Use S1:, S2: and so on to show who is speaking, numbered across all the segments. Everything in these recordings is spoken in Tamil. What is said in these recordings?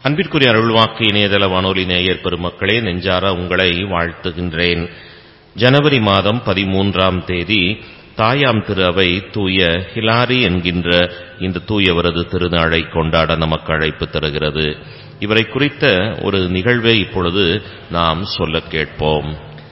S1: அன்பிற்குரிய அருள்வாக்கு இணையதள வானொலி நேயர் பெருமக்களே நெஞ்சார உங்களை வாழ்த்துகின்றேன் ஜனவரி மாதம் பதிமூன்றாம் தேதி தாயாம் திரு அவை தூய ஹிலாரி என்கின்ற இந்த தூயவரது திருநாளை கொண்டாட நமக்கு அழைப்பு தருகிறது இவரை குறித்த ஒரு நிகழ்வை இப்பொழுது நாம் சொல்ல கேட்போம்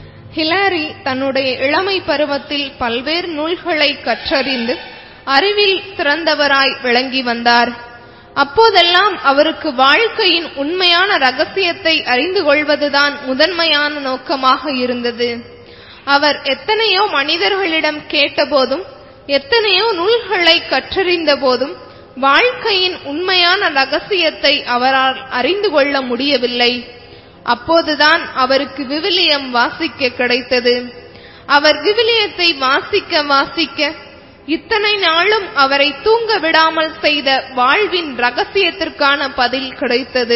S2: ஹிலாரி தன்னுடைய இளமை பருவத்தில் பல்வேறு நூல்களை கற்றறிந்து அறிவில் சிறந்தவராய் விளங்கி வந்தார் அப்போதெல்லாம் அவருக்கு வாழ்க்கையின் உண்மையான ரகசியத்தை அறிந்து கொள்வதுதான் முதன்மையான நோக்கமாக இருந்தது அவர் எத்தனையோ மனிதர்களிடம் கேட்டபோதும் எத்தனையோ நூல்களை கற்றறிந்த போதும் வாழ்க்கையின் உண்மையான ரகசியத்தை அவரால் அறிந்து கொள்ள முடியவில்லை அப்போதுதான் அவருக்கு விவிலியம் வாசிக்க கிடைத்தது அவர் விவிலியத்தை வாசிக்க வாசிக்க இத்தனை நாளும் அவரை தூங்க விடாமல் செய்த வாழ்வின் ரகசியத்திற்கான பதில் கிடைத்தது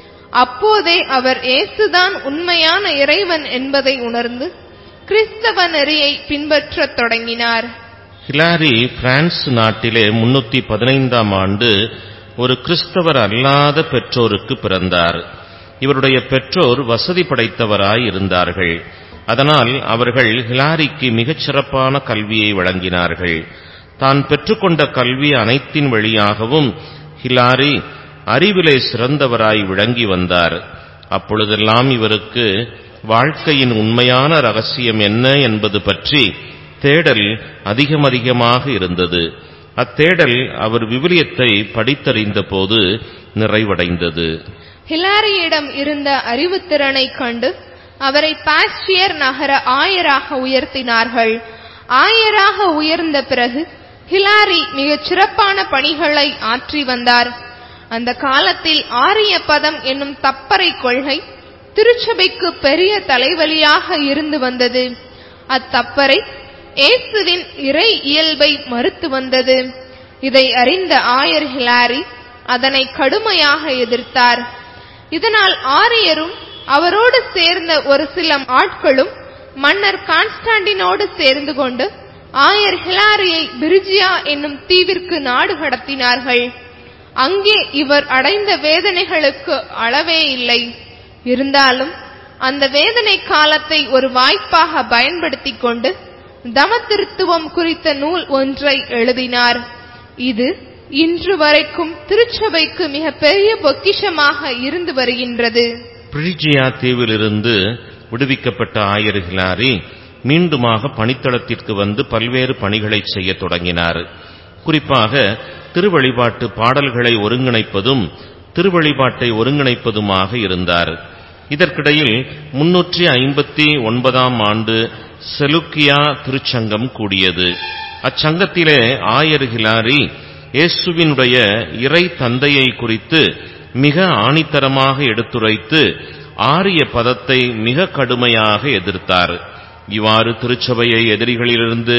S2: அப்போதே அவர் இயேசுதான் உண்மையான இறைவன் என்பதை உணர்ந்து கிறிஸ்தவ நெறியை பின்பற்றத் தொடங்கினார்
S1: ஹிலாரி பிரான்ஸ் நாட்டிலே முன்னூத்தி பதினைந்தாம் ஆண்டு ஒரு கிறிஸ்தவர் அல்லாத பெற்றோருக்கு பிறந்தார் இவருடைய பெற்றோர் வசதி படைத்தவராய் இருந்தார்கள் அதனால் அவர்கள் ஹிலாரிக்கு மிகச் சிறப்பான கல்வியை வழங்கினார்கள் தான் பெற்றுக்கொண்ட கல்வி அனைத்தின் வழியாகவும் ஹிலாரி அறிவிலே சிறந்தவராய் விளங்கி வந்தார் அப்பொழுதெல்லாம் இவருக்கு வாழ்க்கையின் உண்மையான ரகசியம் என்ன என்பது பற்றி தேடல் அதிகம் அதிகமாக இருந்தது அத்தேடல் அவர் விவிலியத்தை படித்தறிந்த போது நிறைவடைந்தது
S2: ஹிலாரியிடம் இருந்த அறிவுத்திறனை கண்டு அவரை பாஸ்டியர் நகர ஆயராக உயர்த்தினார்கள் ஆயராக உயர்ந்த பிறகு ஹிலாரி மிகச் சிறப்பான பணிகளை ஆற்றி வந்தார் அந்த காலத்தில் ஆரிய பதம் என்னும் தப்பறை கொள்கை திருச்சபைக்கு பெரிய தலைவலியாக இருந்து வந்தது அத்தப்பறை இயேசுவின் இறை இயல்பை மறுத்து வந்தது இதை அறிந்த ஆயர் ஹிலாரி அதனை கடுமையாக எதிர்த்தார் இதனால் ஆரியரும் அவரோடு சேர்ந்த ஒரு சில ஆட்களும் மன்னர் கான்ஸ்டாண்டினோடு சேர்ந்து கொண்டு ஆயர் ஹிலாரியை பிரிஜியா என்னும் தீவிற்கு நாடு கடத்தினார்கள் அங்கே இவர் அடைந்த வேதனைகளுக்கு அளவே இல்லை இருந்தாலும் அந்த வேதனை காலத்தை ஒரு வாய்ப்பாக பயன்படுத்திக் கொண்டு தமத்திருத்துவம் குறித்த நூல் ஒன்றை எழுதினார் இது இன்று வரைக்கும் திருச்சபைக்கு மிக பெரிய பொக்கிஷமாக இருந்து வருகின்றது
S1: பிரிஜியா தீவிலிருந்து விடுவிக்கப்பட்ட ஆயர் ஹிலாரி மீண்டுமாக பணித்தளத்திற்கு வந்து பல்வேறு பணிகளை செய்ய தொடங்கினார் குறிப்பாக திருவழிபாட்டு பாடல்களை ஒருங்கிணைப்பதும் திருவழிபாட்டை ஒருங்கிணைப்பதுமாக இருந்தார் இதற்கிடையில் முன்னூற்றி ஐம்பத்தி ஒன்பதாம் ஆண்டு செலுக்கியா திருச்சங்கம் கூடியது அச்சங்கத்திலே ஆயர் ஹிலாரி இயேசுவினுடைய இறை தந்தையை குறித்து மிக ஆணித்தரமாக எடுத்துரைத்து ஆரிய பதத்தை மிக கடுமையாக எதிர்த்தார் இவ்வாறு திருச்சபையை எதிரிகளிலிருந்து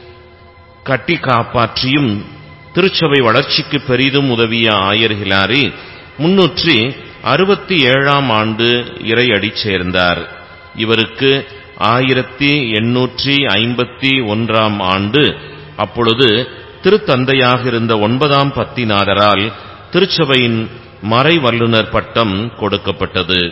S1: கட்டி காப்பாற்றியும் திருச்சபை வளர்ச்சிக்கு பெரிதும் உதவிய ஆயர் ஹிலாரி முன்னூற்றி அறுபத்தி ஏழாம் ஆண்டு இறையடி சேர்ந்தார் இவருக்கு ஆயிரத்தி எண்ணூற்றி ஐம்பத்தி ஒன்றாம் ஆண்டு அப்பொழுது திருத்தந்தையாக இருந்த ஒன்பதாம் பத்திநாதரால் திருச்சபையின் மறை வல்லுனர் பட்டம் கொடுக்கப்பட்டது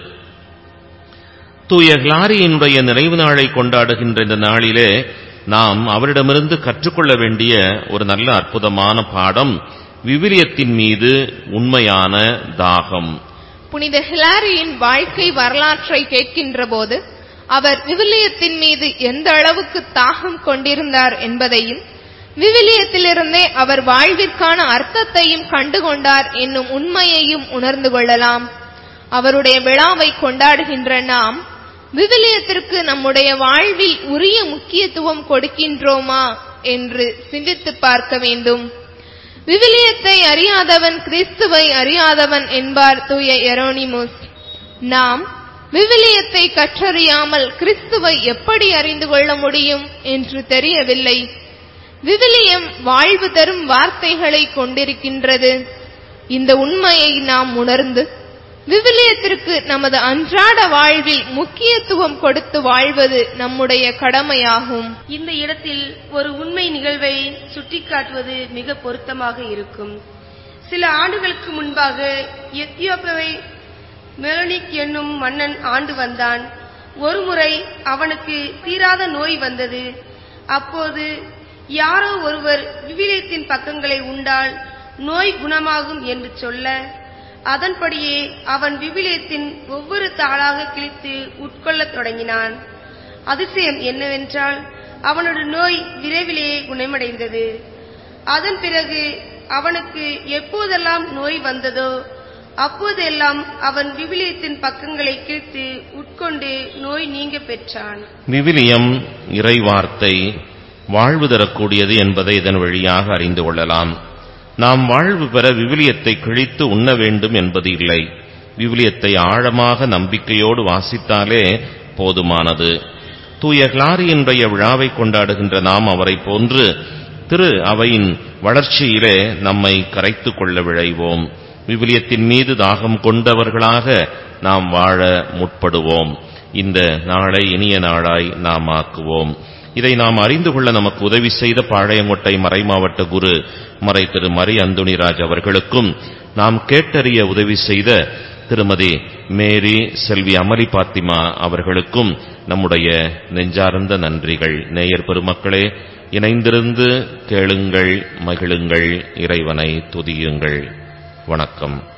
S1: தூய ஹிலாரியினுடைய நிறைவு நாளை கொண்டாடுகின்ற இந்த நாளிலே நாம் அவரிடமிருந்து கற்றுக்கொள்ள வேண்டிய ஒரு நல்ல அற்புதமான பாடம் விவிலியத்தின் மீது உண்மையான தாகம்
S2: புனித ஹிலாரியின் வாழ்க்கை வரலாற்றை கேட்கின்ற போது அவர் விவிலியத்தின் மீது எந்த அளவுக்கு தாகம் கொண்டிருந்தார் என்பதையும் விவிலியத்திலிருந்தே அவர் வாழ்விற்கான அர்த்தத்தையும் கண்டுகொண்டார் என்னும் உண்மையையும் உணர்ந்து கொள்ளலாம் அவருடைய விழாவை கொண்டாடுகின்ற நாம் விவிலியத்திற்கு நம்முடைய வாழ்வில் உரிய முக்கியத்துவம் கொடுக்கின்றோமா என்று சிந்தித்து பார்க்க வேண்டும் விவிலியத்தை அறியாதவன் கிறிஸ்துவை அறியாதவன் என்பார் தூய எரோனிமுஸ் நாம் விவிலியத்தை கற்றறியாமல் கிறிஸ்துவை எப்படி அறிந்து கொள்ள முடியும் என்று தெரியவில்லை விவிலியம் வாழ்வு தரும் வார்த்தைகளை கொண்டிருக்கின்றது இந்த உண்மையை நாம் உணர்ந்து விவிலியத்திற்கு நமது அன்றாட வாழ்வில் முக்கியத்துவம் கொடுத்து வாழ்வது நம்முடைய கடமையாகும்
S3: இந்த இடத்தில் ஒரு உண்மை நிகழ்வை சுட்டிக்காட்டுவது மிக பொருத்தமாக இருக்கும் சில ஆண்டுகளுக்கு முன்பாக எத்தியோப்பியாவை மெலனிக் என்னும் மன்னன் ஆண்டு வந்தான் ஒருமுறை அவனுக்கு தீராத நோய் வந்தது அப்போது யாரோ ஒருவர் விவிலியத்தின் பக்கங்களை உண்டால் நோய் குணமாகும் என்று சொல்ல அதன்படியே அவன் விவிலியத்தின் ஒவ்வொரு தாளாக கிழித்து உட்கொள்ளத் தொடங்கினான் அதிசயம் என்னவென்றால் அவனோட நோய் விரைவிலேயே குணமடைந்தது அதன் பிறகு அவனுக்கு எப்போதெல்லாம் நோய் வந்ததோ அப்போதெல்லாம் அவன் விவிலியத்தின் பக்கங்களை கிழித்து உட்கொண்டு நோய் நீங்க பெற்றான்
S1: விவிலியம் இறைவார்த்தை வாழ்வு தரக்கூடியது என்பதை இதன் வழியாக அறிந்து கொள்ளலாம் நாம் வாழ்வு பெற விவிலியத்தை கிழித்து உண்ண வேண்டும் என்பது இல்லை விவிலியத்தை ஆழமாக நம்பிக்கையோடு வாசித்தாலே போதுமானது தூய கிளாரியினுடைய விழாவை கொண்டாடுகின்ற நாம் அவரை போன்று திரு அவையின் வளர்ச்சியிலே நம்மை கரைத்துக் கொள்ள விழைவோம் விவிலியத்தின் மீது தாகம் கொண்டவர்களாக நாம் வாழ முற்படுவோம் இந்த நாளை இனிய நாளாய் நாம் ஆக்குவோம் இதை நாம் அறிந்து கொள்ள நமக்கு உதவி செய்த பாளையங்கோட்டை மறைமாவட்ட குரு மறை திரு மரி அந்துணிராஜ் அவர்களுக்கும் நாம் கேட்டறிய உதவி செய்த திருமதி மேரி செல்வி அமலி பாத்திமா அவர்களுக்கும் நம்முடைய நெஞ்சார்ந்த நன்றிகள் நேயர் பெருமக்களே இணைந்திருந்து கேளுங்கள் மகிழுங்கள் இறைவனை துதியுங்கள் வணக்கம்